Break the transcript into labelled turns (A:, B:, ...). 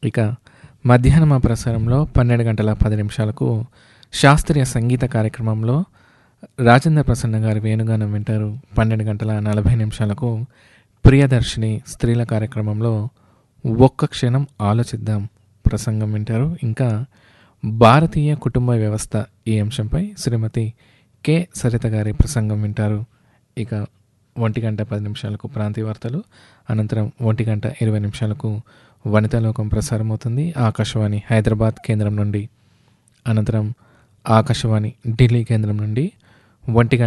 A: ఇక మధ్యాహ్నం ఆ ప్రసారంలో పన్నెండు గంటల పది నిమిషాలకు శాస్త్రీయ సంగీత కార్యక్రమంలో రాజేంద్ర ప్రసన్న గారి వేణుగానం వింటారు పన్నెండు గంటల నలభై నిమిషాలకు ప్రియదర్శిని స్త్రీల కార్యక్రమంలో ఒక్క క్షణం ఆలోచిద్దాం ప్రసంగం వింటారు ఇంకా భారతీయ కుటుంబ వ్యవస్థ ఈ అంశంపై శ్రీమతి కె సరిత గారి ప్రసంగం వింటారు ఇక ఒంటి గంట పది నిమిషాలకు ప్రాంతీయ వార్తలు అనంతరం ఒంటి గంట ఇరవై నిమిషాలకు వనితాలోకం ప్రసారం అవుతుంది ఆకాశవాణి హైదరాబాద్ కేంద్రం నుండి అనంతరం ఆకాశవాణి ఢిల్లీ కేంద్రం నుండి ఒంటి గంట